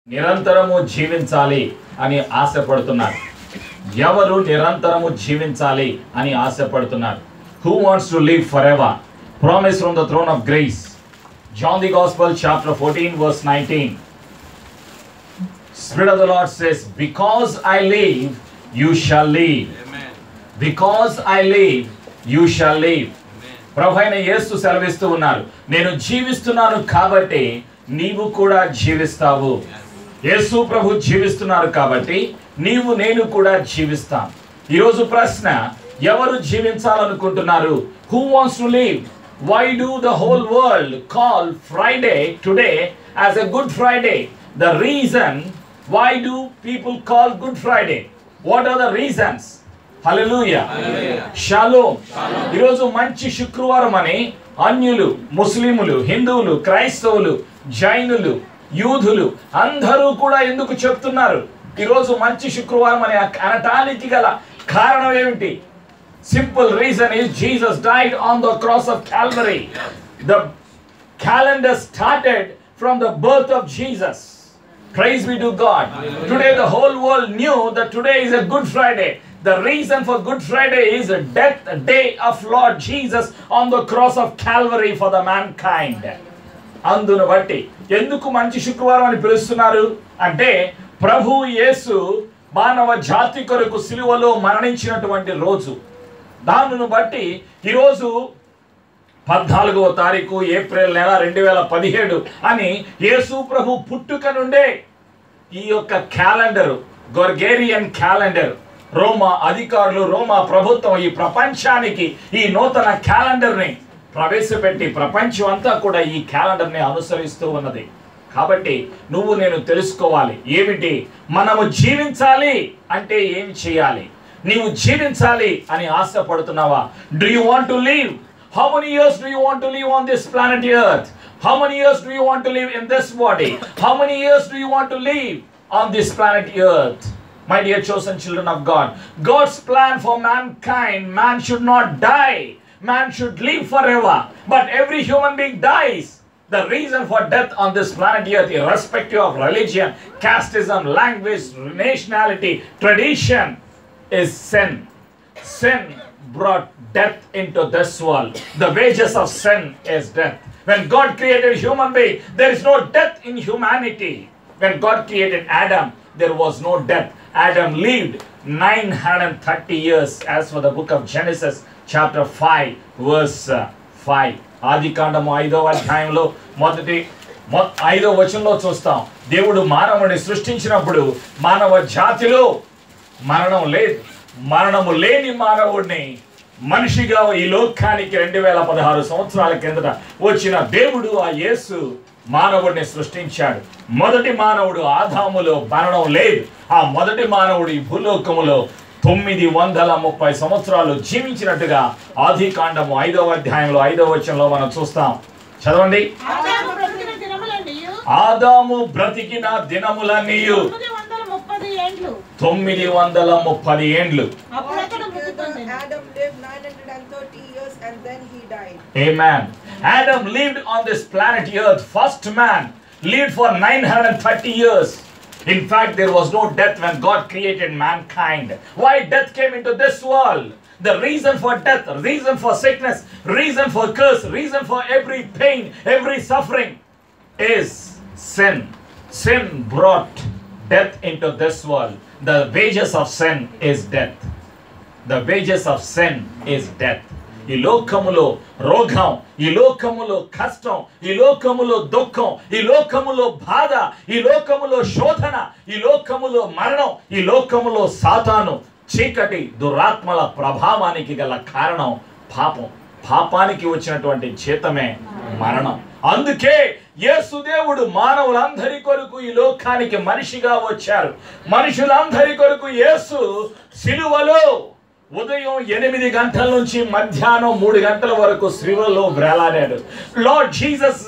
నిరంతరము జీవించాలి అని ఆశపడుతున్నారు ఎవరు నిరంతరము జీవించాలి అని ఆశపడుతున్నారు who wants to live forever promise from the throne of grace John the gospel chapter fourteen verse nineteen Spirit of the Lord says, Because I live, you shall live. Because I live, you shall live. ప్రభు అయిన యేసు సెలవిస్తూ ఉన్నారు నేను జీవిస్తున్నాను కాబట్టి నీవు కూడా జీవిస్తావు యేసు ప్రభు జీవిస్తున్నారు కాబట్టి నీవు నేను కూడా జీవిస్తాం ఈరోజు ప్రశ్న ఎవరు జీవించాలనుకుంటున్నారు who wants to live why do the whole world call Friday today as a good Friday the reason why do people call good Friday what are the reasons hallelujah shalom ఈరోజు మంచి శుక్రవారం అని అన్యులు ముస్లిములు హిందువులు క్రైస్తవులు జైనులు యూదులు అందరూ కూడా ఎందుకు చెప్తున్నారు ఈరోజు మంచి శుక్రవారం అని అనటానికి గల కారణం ఏమిటి simple reason is Jesus died on the cross of Calvary. The calendar started from the birth of Jesus. Praise be to God. Today the whole world knew that today is a Good Friday. The reason for Good Friday is a death day of Lord Jesus on the cross of Calvary for the mankind. అందును బట్టి ఎందుకు మంచి శుక్రవారం అని పిలుస్తున్నారు అంటే ప్రభు యేసు మానవ జాతి కొరకు సిలువలో మరణించినటువంటి రోజు దానిని బట్టి ఈరోజు పద్నాలుగవ తారీఖు ఏప్రిల్ నెల రెండు వేల పదిహేడు అని యేసు ప్రభు పుట్టుక నుండే ఈ యొక్క క్యాలెండర్ గొర్గేరియన్ క్యాలెండర్ రోమా అధికారులు రోమా ప్రభుత్వం ఈ ప్రపంచానికి ఈ నూతన క్యాలెండర్ని ప్రవేశపెట్టి ప్రపంచం అంతా కూడా ఈ క్యాలెండర్ని అనుసరిస్తూ ఉన్నది కాబట్టి నువ్వు నేను తెలుసుకోవాలి ఏమిటి మనము జీవించాలి అంటే ఏం చేయాలి నీవు జీవించాలి అని ఆశపడుతున్నావా do you want to live how many years do you want to live on this planet earth how many years do you want to live in this body how many years do you want to live on this planet earth My dear chosen children of God, God's plan for mankind, man should not die. Man should live forever. But every human being dies. The reason for death on this planet Earth, irrespective of religion, casteism, language, nationality, tradition, is sin. Sin brought death into this world. The wages of sin is death. When God created human being, there is no death in humanity. When God created Adam, there was no death. Adam lived 930 years as for the book of Genesis chapter 5 verse uh, 5. ఆది కాండము ఐదవ అధ్యాయంలో మొదటి మొ- ఐదవ వచనంలో చూస్తాం దేవుడు మానవుని సృష్టించినప్పుడు మానవ జాతిలో మరణం లేదు మరణము లేని మానవుడిని మనిషిగా ఈ లోకానికి రెండు వేల పదహారు సంవత్సరాల కిందట వచ్చిన దేవుడు ఆ యేసు మానవుడిని సృష్టించాడు మొదటి మానవుడు ఆదాములో మరణం లేదు ఆ మొదటి మానవుడు ఈ భూలోకములో తొమ్మిది వందల ముప్పై సంవత్సరాలు జీవించినట్టుగా ఆది కాండము ఐదవ అధ్యాయంలో ఐదవ వచనంలో మనం చూస్తాం చదవండి ఆదాము బ్రతికిన దినములన్నీయు ఆదాము బ్రతికిన దినములన్నీయు తొమ్మిది వందల ముప్పది ఏండ్లు తొమ్మిది వందల ముప్పది ఏండ్లు అప్పుడు అతడు మృతి పొందెను. Adam lived 930 years and then he died. Amen. Adam lived on this planet Earth. First man lived for 930 years. In fact, there was no death when God created mankind. Why death came into this world? The reason for death, reason for sickness, reason for curse, reason for every pain, every suffering is sin. Sin brought death into this world. The wages of sin is death. The wages of sin is death ఈ లోకములో రోగం ఈ లోకములో కష్టం ఈ లోకములో దుఃఖం ఈ లోకములో బాధ ఈ లోకములో శోధన ఈ లోకములో మరణం ఈ లోకములో సాతాను చీకటి దురాత్మల ప్రభావానికి గల కారణం పాపం పాపానికి వచ్చినటువంటి జీతమే మరణం అందుకే యేసుదేవుడు మానవులందరి కొరకు ఈ లోకానికి మనిషిగా వచ్చారు మనుషులందరి కొరకు యేసు సిలువలో ఉదయం ఎనిమిది గంటల నుంచి మధ్యాహ్నం మూడు గంటల వరకు శిలువలో వేలాడాడు lord Jesus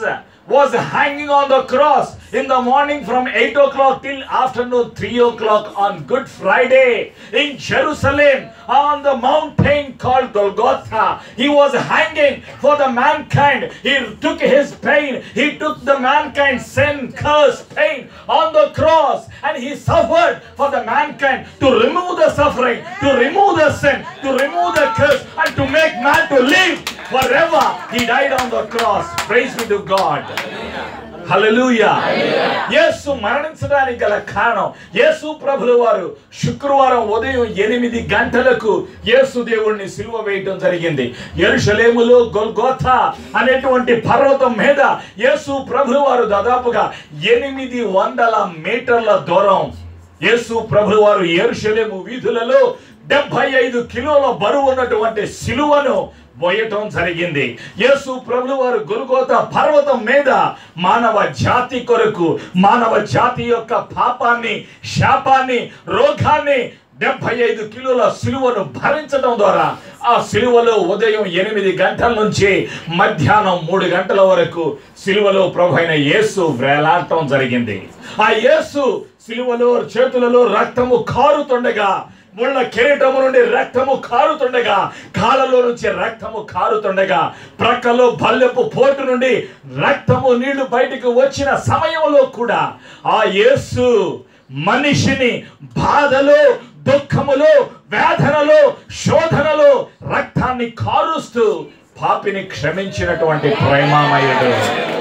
was hanging on the cross in the morning from 8 o'clock till afternoon 3 o'clock on Good Friday in Jerusalem on the mountain called Golgotha. He was hanging for the mankind. He took his pain. He took the mankind's sin, curse, pain on the cross and he suffered for the mankind to remove the suffering, to remove the sin, to remove the curse and to make man to live forever. He died on the cross. Praise be to God. Hallelujah Yesu మరణించడానికి గల కారణం యేసు ప్రభుల వారు శుక్రవారం ఉదయం ఎనిమిది గంటలకు యేసు దేవుణ్ణి సిలువ వేయటం జరిగింది ఎరుషలేములో గొల్గోథా అనేటువంటి పర్వతం మీద యేసు ప్రభుల వారు దాదాపుగా ఎనిమిది వందల మీటర్ల దూరం యేసు ప్రభుల వారు ఎరుషలేము వీధులలో డెబ్బై ఐదు కిలోల బరువు ఉన్నటువంటి సిలువను మోయటం జరిగింది యేసు ప్రభులు వారు గొల్గోత పర్వతం మీద మానవ జాతి కొరకు మానవ జాతి యొక్క పాపాన్ని శాపాన్ని రోగాన్ని డెబ్బై ఐదు కిలోల సిలువను భరించడం ద్వారా ఆ సిలువలో ఉదయం ఎనిమిది గంటల నుంచి మధ్యాహ్నం మూడు గంటల వరకు సిలువలో ప్రభు అయిన యేసు వేలాడటం జరిగింది ఆ యేసు సిలువలో చేతులలో రక్తము కారుతుండగా ముళ్ళ కిరీటము నుండి రక్తము కారుతుండగా కాళ్ళలో నుంచి రక్తము కారుతుండగా ప్రక్కలో బల్లెపు పోటు నుండి రక్తము నీళ్లు బయటకు వచ్చిన సమయంలో కూడా ఆ యేసు మనిషిని బాధలో దుఃఖములో వేదనలో శోధనలో రక్తాన్ని కారుస్తూ పాపిని క్షమించినటువంటి ప్రేమామయుడు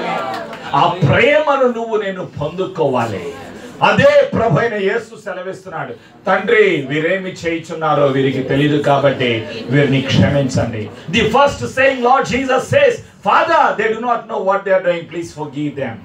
ఆ ప్రేమను నువ్వు నేను పొందుకోవాలి అదే ప్రభు అయిన యేసు సెలవిస్తున్నాడు తండ్రి వీరేమి చేయుచున్నారో వీరికి తెలియదు కాబట్టి వీరిని క్షమించండి the first saying lord Jesus says father they do not know what they are doing please forgive them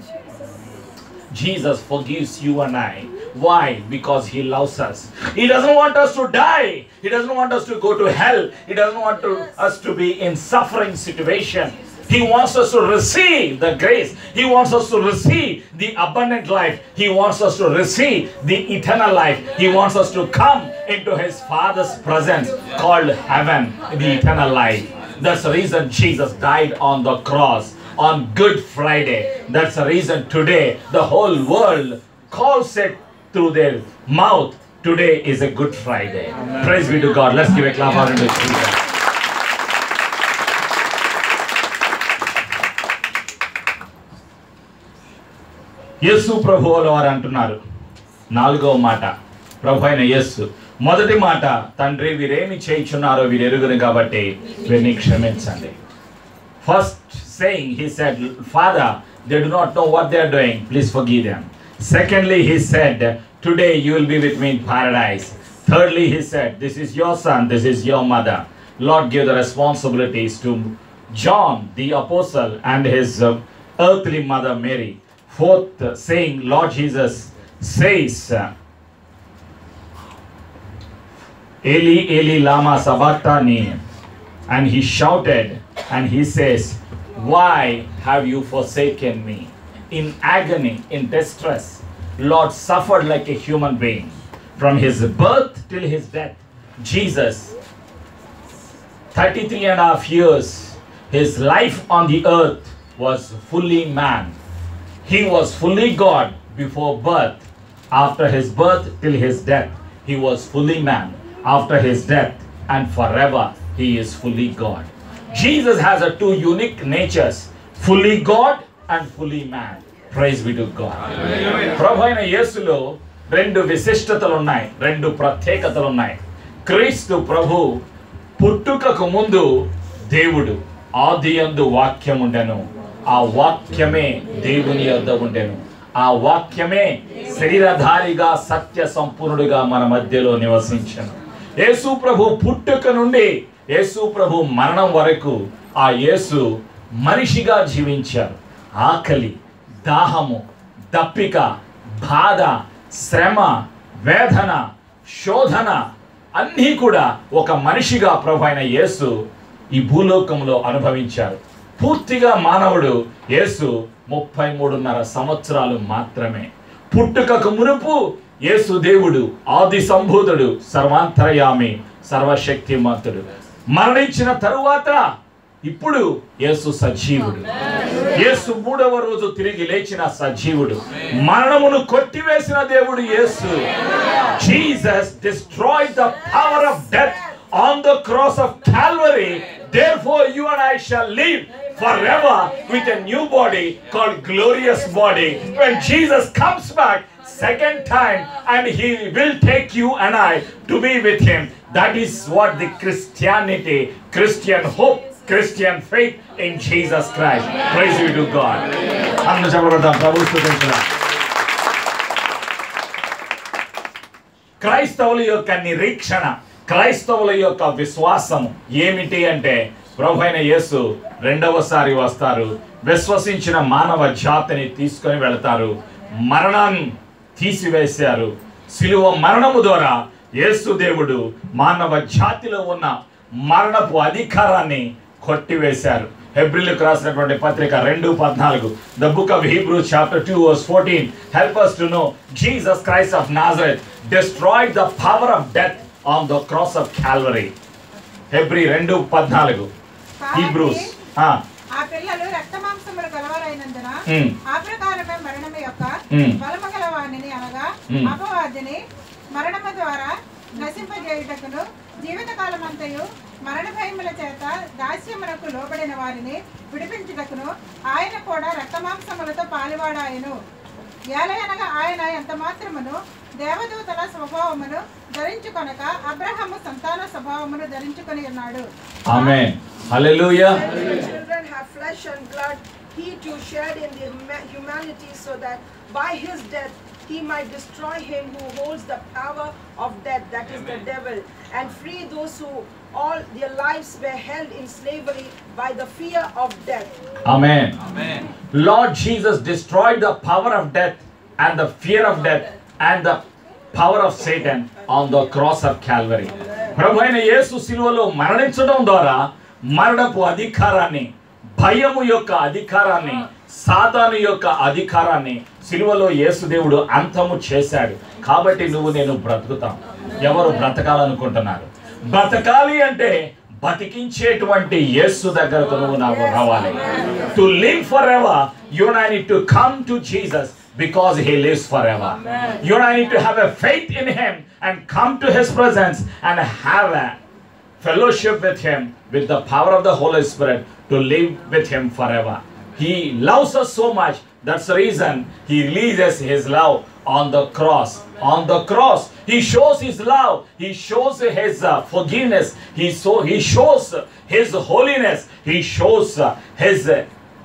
Jesus forgives you and I. Why? Because He loves us. He doesn't want us to die. He doesn't want us to go to hell. He doesn't want to, us to be in suffering situation. He wants us to receive the grace. He wants us to receive the abundant life. He wants us to receive the eternal life. He wants us to come into His Father's presence called heaven, the eternal life. That's the reason Jesus died on the cross on Good Friday. That's the reason today the whole world calls it through their mouth. Today is a Good Friday. Praise be to God. Let's give a clap out to Jesus. Yesu ప్రభువుల వారు అంటున్నారు నాలుగవ మాట ప్రభు అయిన యేసు మొదటి మాట తండ్రి వీరేమి చేయించున్నారో వీరు ఎరుగురు కాబట్టి వీరిని క్షమించండి First saying, he said, Father, they do not know what they are doing. Please forgive them. Secondly, he said, Today you will be with me in paradise. Thirdly, he said, This is your son, this is your mother. Lord, give the responsibilities to John, the apostle, and his uh, earthly mother Mary. Fourth, uh, saying, Lord Jesus says, uh, Eli, Eli, lama sabachthani. And he shouted, and he says, Why have you forsaken me? In agony, in distress, Lord suffered like a human being. From his birth till his death, Jesus, 33 and a half years, his life on the earth was fully man. He was fully God before birth. After his birth till his death, he was fully man. After his death and forever, he is fully God. Jesus has a two unique natures, fully God and fully man. Praise be to God. ప్రభు అయిన యేసులో రెండు విశిష్టతలు ఉన్నాయి రెండు ప్రత్యేకతలు ఉన్నాయి క్రీస్తు ప్రభు పుట్టుకకు ముందు దేవుడు ఆది యందు వాక్యం ఉండెను ఆ వాక్యమే దేవుని యొద్ద ఉండెను ఆ వాక్యమే శరీరధారిగా సత్య సంపూర్ణుడిగా మన మధ్యలో నివసించను యేసు ప్రభు పుట్టుక నుండి యేసు ప్రభు మరణం వరకు ఆ యేసు మనిషిగా జీవించారు ఆకలి దాహము దప్పిక బాధ శ్రమ వేదన శోధన అన్నీ కూడా ఒక మనిషిగా ప్రభు అయిన యేసు ఈ భూలోకంలో అనుభవించారు పూర్తిగా మానవుడు యేసు ముప్పై మూడున్నర సంవత్సరాలు మాత్రమే పుట్టుకకు మునుపు యేసు దేవుడు ఆది సంభూతుడు సర్వాంతరయామి సర్వశక్తిమంతుడు మరణించిన తరువాత ఇప్పుడు యేసు సజీవుడు యేసు మూడవ రోజు తిరిగి లేచిన సజీవుడు మరణమును కొట్టివేసిన దేవుడు Yesu Jesus destroyed the power of death on the cross of Calvary therefore you and I shall live forever with a new body called glorious body when Jesus comes back second time and he will take you and I to be with him that is what the Christianity Christian hope Christian faith in Jesus Christ praise be to God అందరూ చెప్పబడతాం ప్రభు స్తుతించుదాం. క్రైస్తవుల యొక్క నిరీక్షణ క్రైస్తవుల యొక్క విశ్వాసం ఏమిటి అంటే ప్రభు అయిన యేసు రెండవసారి వస్తారు విశ్వసించిన మానవ జాతిని తీసుకొని వెళతారు మరణాన్ని తీసివేశారు సిలువ మరణము ద్వారా యేసు దేవుడు మానవ జాతిలో ఉన్న మరణపు అధికారాన్ని కొట్టివేశారు హెబ్రిల్కి రాసినటువంటి పత్రిక రెండు పద్నాలుగు the book of Hebrew chapter two verse fourteen help us to know Jesus Christ of Nazareth destroyed the power of death on the cross of Calvary Hebrew రెండు పద్నాలుగు హీబ్రూస్ ఆ, ఆ పిల్లలు రక్త మాంసములు గలవారైనందున ఉమ్, ఆ ప్రకారమే మరణము యొక్క ఉమ్. బలము గలవాణిని అనగా ఉమ్. అపవాదిని మరణము ద్వారా నశింపజేయుటకును జీవితకాలమంతయు మరణ భయముల చేత దాస్యమునకు లోబడిన వారిని విడిపించుటకును ఆయన కూడా రక్తమాంసములతో పాలివాడాయను ఏలయనగా ఆయన ఎంత మాత్రమును దేవదూతల స్వభావమును ధరించుకొనక అబ్రహము సంతాన స్వభావమును ధరించుకొని ఉన్నాడు ఆమేన్ హల్లెలూయా The children have flesh and blood. He too shared in the huma- humanity so that by his death he might destroy him who holds the power of death, that is the devil, and free those who all their lives were held in slavery by the fear of death. Amen. Lord Jesus destroyed the power of death and the fear of death and the power of Satan on the cross of Calvary. ప్రభు అయిన యేసు శిలువలో మరణించడం ద్వారా మరణపు అధికారాన్ని భయము యొక్క అధికారాన్ని సాతాను యొక్క అధికారాన్ని శిలువలో యేసుదేవుడు అంతము చేశాడు కాబట్టి నువ్వు నేను బ్రతుకుతాం ఎవరు బ్రతకాలనుకుంటున్నారు బ్రతకాలి అంటే బతికించేటువంటి యేసు దగ్గరకు నువ్వు నాకు రావాలి to live forever you I need to come to Jesus because he lives forever you and i need to have a faith in him and come to his presence and have a fellowship with him with the power of the holy spirit to live with him forever he loves us so much that's the reason he releases his love on the cross on the cross he shows his love he shows his uh, forgiveness he so he shows his holiness he shows uh, his uh,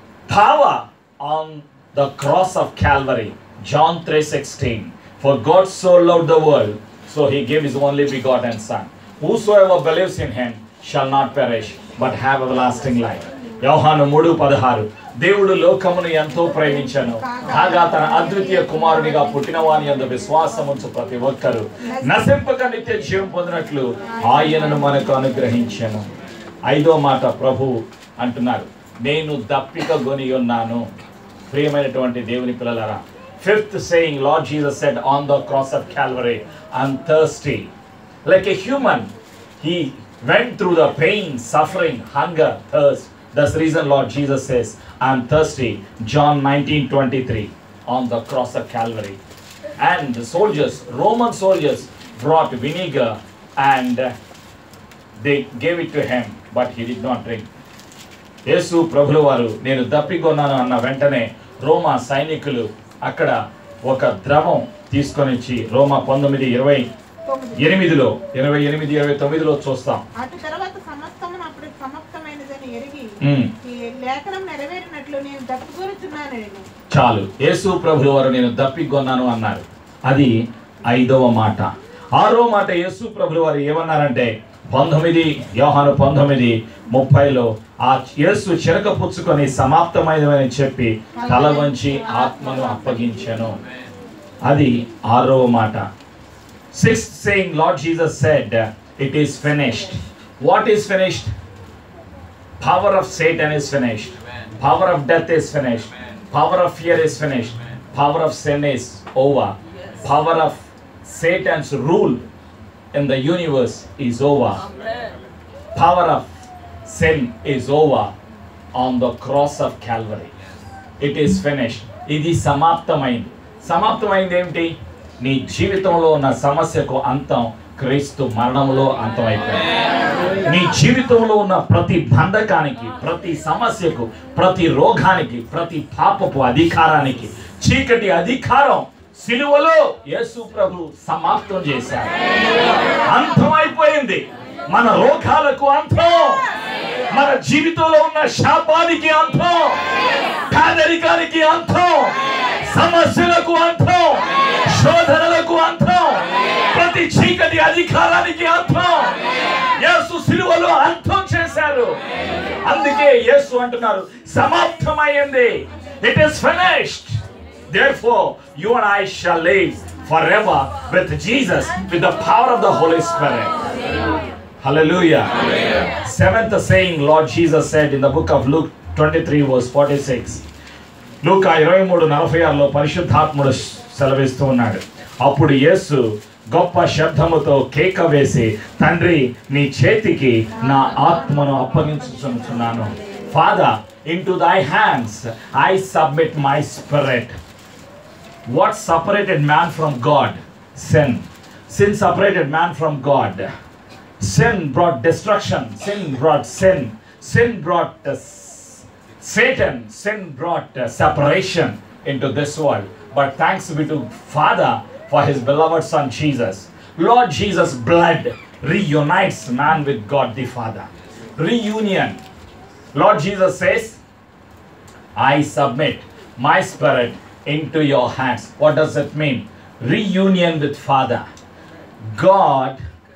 power on the cross of Calvary. John 3:16. For God so loved the world, so he gave his only begotten Son. Whosoever believes in him shall not perish, but have everlasting life. యోహాను మూడు పదహారు దేవుడు లోకమును ఎంతో ప్రేమించను కాగా తన అద్వితీయ కుమారునిగా పుట్టిన వాని యందు విశ్వాసముంచు ప్రతి ఒక్కరూ నశింపక నిత్య జీవం పొందినట్లు ఆయనను మనకు అనుగ్రహించను ఐదో మాట ప్రభు అంటున్నారు నేను దప్పిక గొని ఉన్నాను ప్రియమైనటువంటి దేవుని పిల్లలారా fifth saying lord Jesus said on the cross of Calvary I'm thirsty like a human he went through the pain, suffering, hunger, thirst. That's the reason Lord Jesus says, I'm thirsty. John 19 23 on the cross of Calvary. And the soldiers, Roman soldiers, brought vinegar and uh, they gave it to him, but he did not drink. Yesu ప్రభుల వారు నేను దప్పికొన్నాను అన్న వెంటనే రోమా సైనికులు అక్కడ ఒక ద్రవం తీసుకొని వచ్చి రోమా పంతొమ్మిది ఇరవై తొమ్మిది ఎనిమిదిలో ఇరవై ఎనిమిది ఇరవై తొమ్మిదిలో చూస్తాం అటు తర్వాత సమస్తమును అప్పుడు సమాప్తమైనదని ఎరిగి ఉమ్, ఈ లేఖనం నెరవేరినట్లు నేను దప్పుకొనుచున్నాను నేను చాలు యేసు ప్రభుల వారు నేను దప్పికొన్నాను అన్నారు అది ఐదవ మాట ఆరో మాట యేసు ప్రభుల వారు ఏమన్నారంటే పంతొమ్మిది యోహాను పంతొమ్మిది ముప్పైలో ఆ యేసు చిరక పుచ్చుకొని సమాప్తమైనదని చెప్పి తల వంచి ఆత్మను అప్పగించాను అది ఆరవ మాట sixth saying lord Jesus said it is finished what is finished power of Satan is finished. Power of death is finished. Power of fear is finished. Power of sin is over. Power of Satan's rule in the universe is over. Power of sin is over on the cross of Calvary. It is finished ఇది సమాప్తమైంది సమాప్తమైంది ఏమిటి నీ జీవితంలో ఉన్న సమస్యకు అంతం క్రీస్తు మరణంలో అంతమైపోయింది నీ జీవితంలో ఉన్న ప్రతి బంధకానికి ప్రతి సమస్యకు ప్రతి రోగానికి ప్రతి పాపపు అధికారానికి చీకటి అధికారం సిలువలో యేసు ప్రభు సమాప్తం చేశారు అంతమైపోయింది మన రోగాలకు అంతం మన జీవితంలో ఉన్న శాపానికి అంతం పేదరికానికి అంతం సమస్యలకు అంతం శోధనలకు అంతం ప్రతి చీకటి అధికారానికి అంతం యేసు సిలువలో అంతం చేశారు అందుకే యేసు అంటున్నారు సమాప్తమైంది it is finished Therefore, you and I shall live forever with Jesus with the power of the Holy Spirit. Hallelujah. Seventh saying, Lord Jesus said in the book of Luke 23, verse 46. Luka ఇరవై మూడు నలభై ఆరులో పరిశుద్ధాత్ముడు సెలవిస్తూ ఉన్నాడు అప్పుడు యేసు గొప్ప శబ్దముతో కేక వేసి తండ్రి నీ చేతికి నా ఆత్మను అప్పగించుచున్నాను Father into thy hands I submit my spirit what separated man from God? Sin. Sin separated man from God. Sin brought destruction. Sin brought sin. Sin brought uh, s- Satan. Sin brought uh, separation into this world. But thanks be to Father for his beloved Son Jesus. Lord Jesus' blood reunites man with God the Father. Reunion. Lord Jesus says, I submit my spirit into your hands. What does it mean? Reunion with Father. God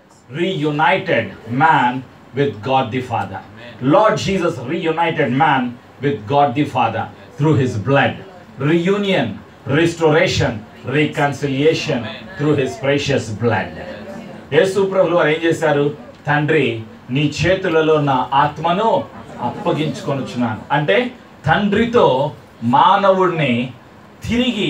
reunited man with God the Father. Lord Jesus reunited man with God the Father through his blood. Reunion, restoration, reconciliation through his precious blood. Yesu ప్రభులు వారు ఏం చేశారు తండ్రి నీ చేతులలో నా ఆత్మను అప్పగించుకొనుచున్నాను అంటే తండ్రితో మానవుడిని తిరిగి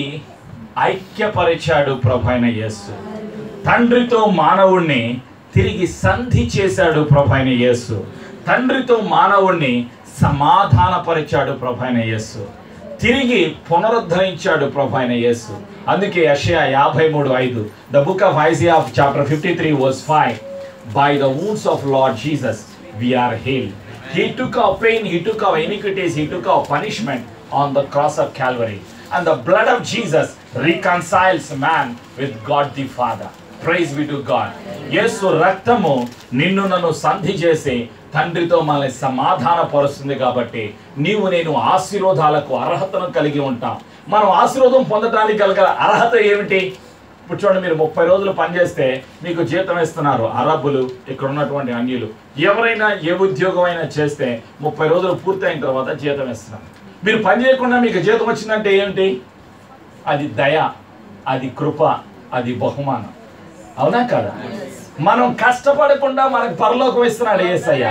ఐక్యపరిచాడు ప్రభు అయిన యేసు తండ్రితో మానవుణ్ణి తిరిగి సంధి చేశాడు ప్రభు అయిన యేసు తండ్రితో మానవుణ్ణి సమాధానపరిచాడు ప్రభు అయిన యేసు తిరిగి పునరుద్ధరించాడు ప్రభు అయిన యేసు అందుకే యషయా యాభై మూడు ఐదు the book of Isaiah of chapter fifty three verse five by the wounds of Lord Jesus we are healed. He took our pain, He took our iniquities, He took our punishment on the cross of Calvary. And the blood of Jesus reconciles man with God the Father. Praise be to God. Yesu రక్తము నిన్ను నన్ను సంధి చేసి తండ్రితో మనల్ని సమాధానపరుస్తుంది కాబట్టి నీవు నేను ఆశీర్వాదాలకు అర్హతను కలిగి ఉంటాం మనం ఆశీర్వాదం పొందడానికి కలిగిన అర్హత ఏమిటి ఇప్పుడు చూడండి మీరు ముప్పై రోజులు పనిచేస్తే మీకు జీతం ఇస్తున్నారు అరబ్బులు ఇక్కడ ఉన్నటువంటి అన్యులు ఎవరైనా ఏ ఉద్యోగం అయినా చేస్తే ముప్పై రోజులు పూర్తయిన తర్వాత జీతం ఇస్తున్నారు మీరు పని చేయకుండా మీకు జీతం వచ్చిందంటే ఏమిటి అది దయ అది కృప అది బహుమానం అవునా కదా మనం కష్టపడకుండా మనకు పరలోకం ఇస్తున్నాడు ఏసయ్య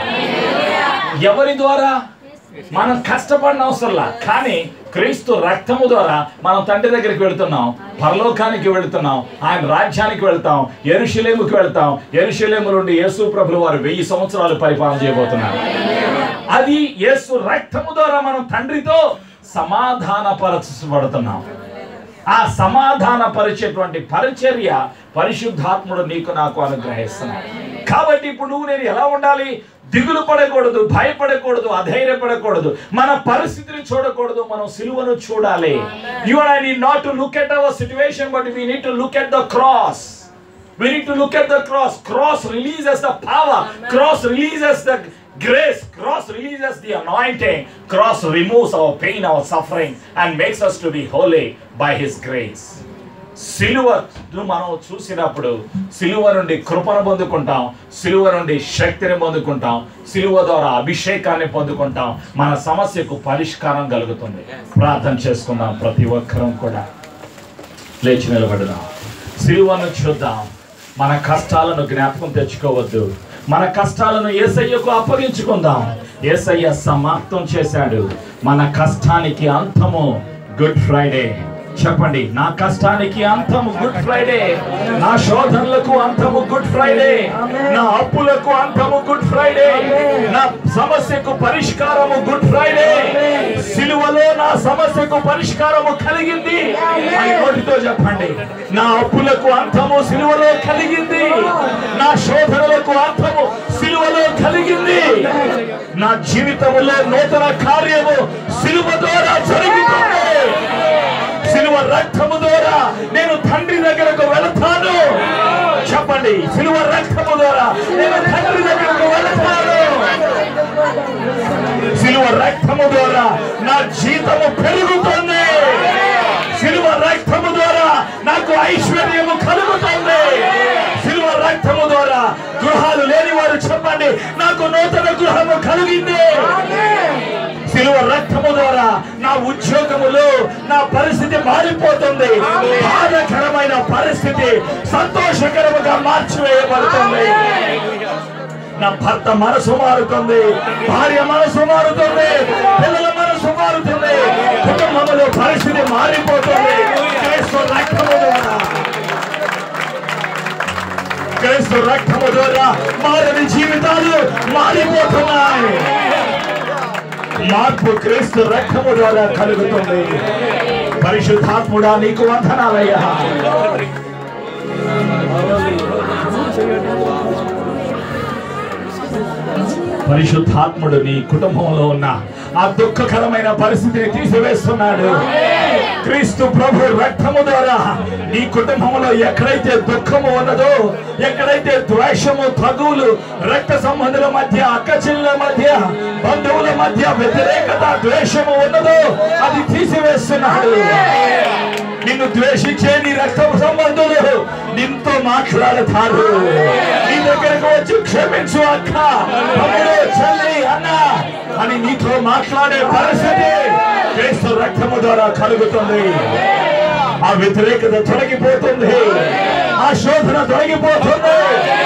ఎవరి ద్వారా మనం పడిన అవసరంలా కానీ క్రీస్తు రక్తము ద్వారా మనం తండ్రి దగ్గరికి వెళ్తున్నాం పరలోకానికి వెళ్తున్నాం ఆయన రాజ్యానికి వెళ్తాం ఎరుషలేముకి వెళ్తాం ఎరుషలేము నుండి యేసు ప్రభులు వారు వెయ్యి సంవత్సరాలు పరిపాలన చేయబోతున్నారు అది యేసు రక్తము ద్వారా మనం తండ్రితో సమాధానపరచబడుతున్నాం ఆ సమాధాన పరిచేటువంటి పరిచర్య పరిశుద్ధాత్ముడు నీకు నాకు అనుగ్రహిస్తున్నాడు కాబట్టి ఇప్పుడు నువ్వు నేను ఎలా ఉండాలి దిగులు పడకూడదు భయపడకూడదు అధైర్యపడకూడదు మన పరిస్థితిని చూడకూడదు మనం సిలువను చూడాలి you and I need not to look at our situation but we need to look at the cross We need to look at the cross. Cross releases the power. Cross releases the grace. Cross releases the anointing. Cross removes our pain, our suffering, and makes us to be holy by His grace. సిలువను మనం చూసినప్పుడు సిలువ నుండి కృపను పొందుకుంటాం సిలువ నుండి శక్తిని పొందుకుంటాం సిలువ ద్వారా అభిషేకాన్ని పొందుకుంటాం మన సమస్యకు పరిష్కారం కలుగుతుంది ప్రార్థన చేసుకుందాం ప్రతి ఒక్కరం కూడా లేచి నిలబడదాం సిలువను చూద్దాం మన కష్టాలను జ్ఞాపకం తెచ్చుకోవద్దు మన కష్టాలను ఏసయ్యకు అప్పగించుకుందాం ఏసయ్య సమాప్తం చేశాడు మన కష్టానికి అంతము గుడ్ ఫ్రైడే చెప్పండి నా కష్టానికి అంతము గుడ్ ఫ్రైడే నా శోధనలకు అంతము గుడ్ ఫ్రైడే నా అప్పులకు అంతము గుడ్ ఫ్రైడే నా సమస్యకు పరిష్కారము గుడ్ ఫ్రైడే సిలువలో నా సమస్యకు పరిష్కారము కలిగింది అని నోటితో చెప్పండి నా అప్పులకు అంతము సిలువలో కలిగింది నా శోధనలకు అంతము సిలువలో కలిగింది నా జీవితంలో నూతన కార్యము సిలువ ద్వారా జరుగుతుంది సిలువ రక్తము ద్వారా నేను తండ్రి దగ్గరకు వెళతాను చెప్పండి సిలువ రక్తము ద్వారా నేను తండ్రి దగ్గరకు వెళతాను సిలువ రక్తము ద్వారా నా జీతము పెరుగుతుంది సిలువ రక్తము ద్వారా నాకు ఐశ్వర్యము కలుగుతుంది సిలువ రక్తము ద్వారా గృహాలు లేని వారు చెప్పండి నాకు నూతన గృహము కలిగింది సిలువ రక్తము ద్వారా నా ఉద్యోగములో నా పరిస్థితి మారిపోతుంది బాధకరమైన పరిస్థితి సంతోషకరముగా మార్చివేయబడుతుంది నా భర్త మనసు మారుతుంది భార్య మనసు మారుతుంది పిల్లల మనసు మారుతుంది కుటుంబంలో పరిస్థితి మారిపోతుంది క్రీస్తు రక్తము ద్వారా క్రీస్తు రక్తము ద్వారా మారని జీవితాలు మారిపోతున్నాయి మార్పు క్రీస్తు రక్తము ద్వారా కలుగుతుంది పరిశుద్ధాత్ముడా నీకు వందనాలయ్యా పరిశుద్ధాత్ముడు నీ కుటుంబంలో ఉన్న ఆ దుఃఖకరమైన పరిస్థితిని తీసివేస్తున్నాడు క్రీస్తు ప్రభు రక్తము ద్వారా నీ కుటుంబంలో ఎక్కడైతే దుఃఖము ఉన్నదో ఎక్కడైతే ద్వేషము తగువులు రక్త సంబంధుల మధ్య అక్క చెల్లెల మధ్య బంధువుల మధ్య వ్యతిరేకత ద్వేషము ఉన్నదో అది తీసివేస్తున్నాడు నిన్ను ద్వేషించే నీ రక్త సంబంధులు నిన్తో మాట్లాడతారు నీ దగ్గరకు వచ్చి క్షమించు అక్క తమ్ముడు చెల్లి అన్న అని నీతో మాట్లాడే పరిస్థితి క్రీస్తు రక్తము ద్వారా కలుగుతుంది ఆ వ్యతిరేకత తొలగిపోతుంది ఆ శోధన తొలగిపోతుంది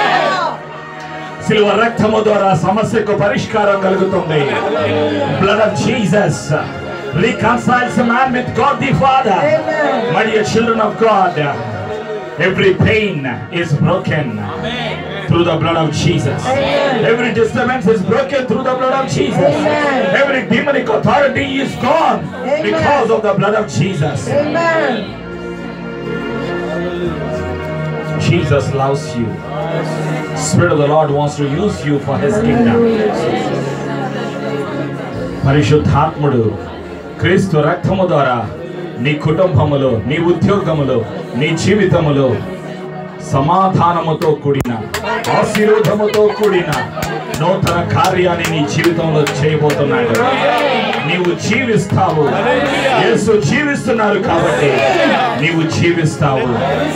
సిల్వ రక్తము ద్వారా సమస్యకు పరిష్కారం కలుగుతుంది blood of Jesus reconciles a man with God the Father. My dear children of God, every pain is broken through the blood of Jesus. Every disturbance is broken through the blood of Jesus. Every demonic authority is gone because of the blood of Jesus. Jesus loves you. Spirit of the Lord wants to use you for His kingdom. పరిశుద్ధాత్ముడు క్రీస్తు రక్తము ద్వారా నీ కుటుంబములో నీ ఉద్యోగములో నీ జీవితములో సమాధానముతో కూడిన ఆశీర్వాదముతో కూడిన నూతన కార్యాన్ని నీ జీవితంలో చేయబోతున్నాడు నీవు జీవిస్తావు యేసు జీవిస్తున్నారు కాబట్టి నీవు జీవిస్తావు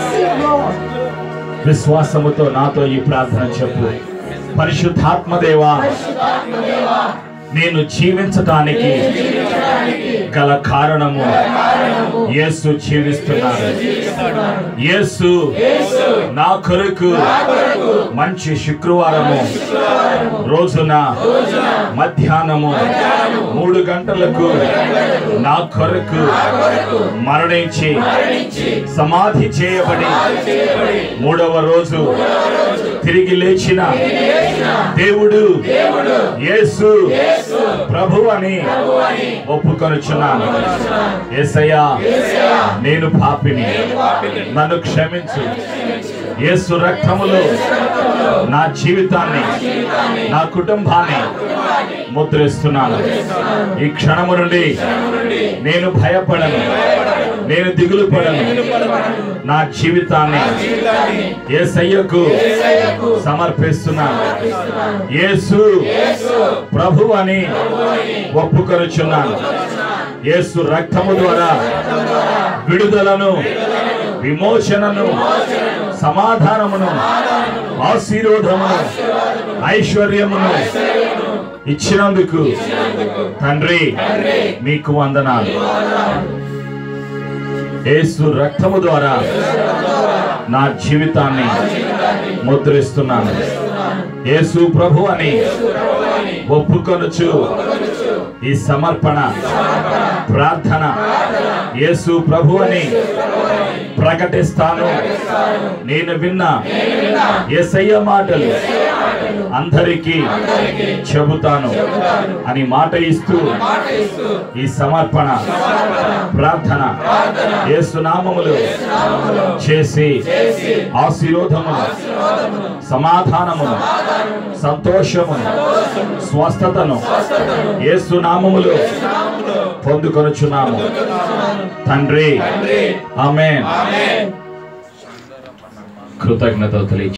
విశ్వాసముతో నాతో ఈ ప్రార్థన చెప్పు పరిశుద్ధాత్మదేవా నేను జీవించటానికి గల కారణము యేసు జీవిస్తున్నాడు యేసు నా కొరకు మంచి శుక్రవారము రోజున మధ్యాహ్నము మూడు గంటలకు నా కొరకు మరణించి సమాధి చేయబడి మూడవ రోజు తిరిగి లేచిన దేవుడు యేసు ప్రభు అని ఒప్పుకొనుచున్నాను యేసయ్యా నేను పాపిని నన్ను క్షమించు యేసు రక్తములో నా జీవితాన్ని నా కుటుంబాన్ని ముద్రిస్తున్నాను ఈ క్షణము నుండి నేను భయపడను నేను దిగులు పడను నా జీవితాన్ని యేసయ్యకు సమర్పిస్తున్నాను యేసు ప్రభు అని ఒప్పుకొనుచున్నాను యేసు రక్తము ద్వారా విడుదలను విమోచనను సమాధానమును ఆశీర్వాదమును ఐశ్వర్యమును ఇచ్చినందుకు తండ్రి మీకు వందనాలు యేసు రక్తము ద్వారా నా జీవితాన్ని ముద్రిస్తున్నాను యేసు ప్రభు అని ఒప్పుకొనుచు ఈ సమర్పణ ప్రార్థన యేసు ప్రభు అని ప్రకటిస్తాను నేను విన్న యేసయ్య మాటలు అందరికీ చెబుతాను అని మాట ఇస్తూ ఈ సమర్పణ ప్రార్థన యేసు నామములు చేసి ఆశీర్వాదమును సమాధానమును సంతోషమును స్వస్థతను యేసు నామములు పొందుకొనుచున్నాము తండ్రి ఆమె కృతజ్ఞత తెలియ